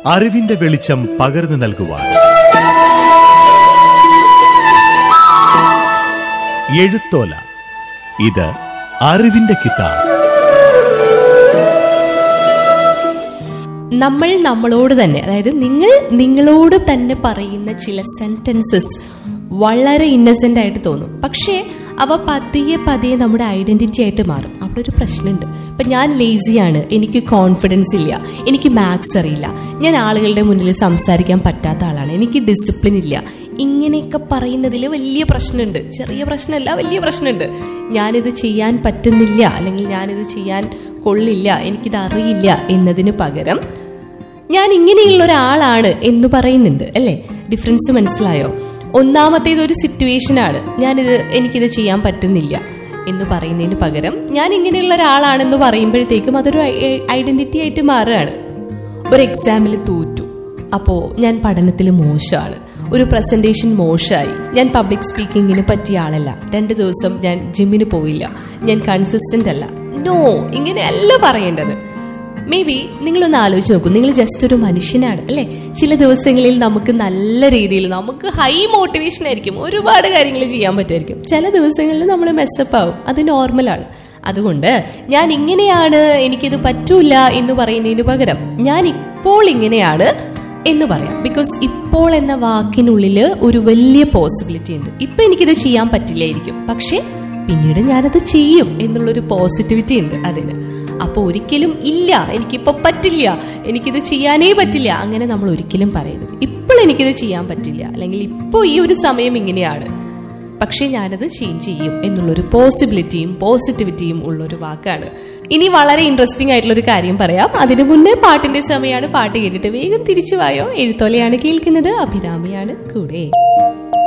അറിവിന്റെ വെളിച്ചം പകർന്നു നൽകുവാൻ എഴുത്തോല ഇത് അറിവിന്റെ കിതാബ് നമ്മൾ നമ്മളോട് തന്നെ അതായത് നിങ്ങൾ നിങ്ങളോട് തന്നെ പറയുന്ന ചില സെന്റൻസസ് വളരെ ഇന്നസെന്റ് ആയിട്ട് തോന്നും പക്ഷേ അവ പതിയെ പതിയെ നമ്മുടെ ഐഡന്റിറ്റി ആയിട്ട് മാറും അവിടെ ഒരു പ്രശ്നമുണ്ട് ഇപ്പൊ ഞാൻ ലേസിയാണ് എനിക്ക് കോൺഫിഡൻസ് ഇല്ല എനിക്ക് മാത്സ് അറിയില്ല ഞാൻ ആളുകളുടെ മുന്നിൽ സംസാരിക്കാൻ പറ്റാത്ത ആളാണ് എനിക്ക് ഡിസിപ്ലിൻ ഇല്ല ഇങ്ങനെയൊക്കെ പറയുന്നതിൽ വലിയ പ്രശ്നമുണ്ട് ചെറിയ പ്രശ്നമല്ല വലിയ പ്രശ്നമുണ്ട് ഞാനിത് ചെയ്യാൻ പറ്റുന്നില്ല അല്ലെങ്കിൽ ഞാനിത് ചെയ്യാൻ കൊള്ളില്ല എനിക്കിത് അറിയില്ല എന്നതിന് പകരം ഞാൻ ഇങ്ങനെയുള്ള ഒരാളാണ് എന്ന് പറയുന്നുണ്ട് അല്ലേ ഡിഫറൻസ് മനസ്സിലായോ ഒന്നാമത്തേത് ഒരു സിറ്റുവേഷൻ ആണ് ഞാനിത് എനിക്കിത് ചെയ്യാൻ പറ്റുന്നില്ല എന്ന് പറയുന്നതിന് പകരം ഞാൻ ഇങ്ങനെയുള്ള ഒരാളാണെന്ന് പറയുമ്പോഴത്തേക്കും അതൊരു ഐഡന്റിറ്റി ആയിട്ട് മാറുകയാണ് ഒരു എക്സാമിൽ തോറ്റു അപ്പോൾ ഞാൻ പഠനത്തിൽ മോശമാണ് ഒരു പ്രസന്റേഷൻ മോശമായി ഞാൻ പബ്ലിക് സ്പീക്കിങ്ങിന് പറ്റിയ ആളല്ല രണ്ട് ദിവസം ഞാൻ ജിമ്മിന് പോയില്ല ഞാൻ കൺസിസ്റ്റന്റ് അല്ല നോ ഇങ്ങനെയല്ല പറയേണ്ടത് മേ ബി നിങ്ങളൊന്ന് ആലോചിച്ച് നോക്കൂ നിങ്ങൾ ജസ്റ്റ് ഒരു മനുഷ്യനാണ് അല്ലെ ചില ദിവസങ്ങളിൽ നമുക്ക് നല്ല രീതിയിൽ നമുക്ക് ഹൈ മോട്ടിവേഷൻ ആയിരിക്കും ഒരുപാട് കാര്യങ്ങൾ ചെയ്യാൻ പറ്റുമായിരിക്കും ചില ദിവസങ്ങളിൽ നമ്മൾ മെസ്സപ്പ് ആവും അത് നോർമലാണ് അതുകൊണ്ട് ഞാൻ ഇങ്ങനെയാണ് എനിക്കിത് പറ്റൂല എന്ന് പറയുന്നതിന് പകരം ഞാൻ ഇപ്പോൾ ഇങ്ങനെയാണ് എന്ന് പറയാം ബിക്കോസ് ഇപ്പോൾ എന്ന വാക്കിനുള്ളിൽ ഒരു വലിയ പോസിബിലിറ്റി ഉണ്ട് ഇപ്പൊ എനിക്കിത് ചെയ്യാൻ പറ്റില്ലായിരിക്കും പക്ഷെ പിന്നീട് ഞാനത് ചെയ്യും എന്നുള്ളൊരു പോസിറ്റിവിറ്റി ഉണ്ട് അതിന് അപ്പൊ ഒരിക്കലും ഇല്ല എനിക്കിപ്പോ പറ്റില്ല എനിക്കിത് ചെയ്യാനേ പറ്റില്ല അങ്ങനെ നമ്മൾ ഒരിക്കലും പറയരുത് ഇപ്പോൾ എനിക്കിത് ചെയ്യാൻ പറ്റില്ല അല്ലെങ്കിൽ ഇപ്പോൾ ഈ ഒരു സമയം ഇങ്ങനെയാണ് പക്ഷെ ഞാനത് ചേഞ്ച് ചെയ്യും എന്നുള്ളൊരു പോസിബിലിറ്റിയും പോസിറ്റിവിറ്റിയും ഉള്ളൊരു വാക്കാണ് ഇനി വളരെ ഇൻട്രസ്റ്റിംഗ് ആയിട്ടുള്ള ഒരു കാര്യം പറയാം അതിനു മുന്നേ പാട്ടിന്റെ സമയമാണ് പാട്ട് കേട്ടിട്ട് വേഗം തിരിച്ചു വായോ എഴുത്തോലയാണ് കേൾക്കുന്നത് അഭിരാമിയാണ് കൂടെ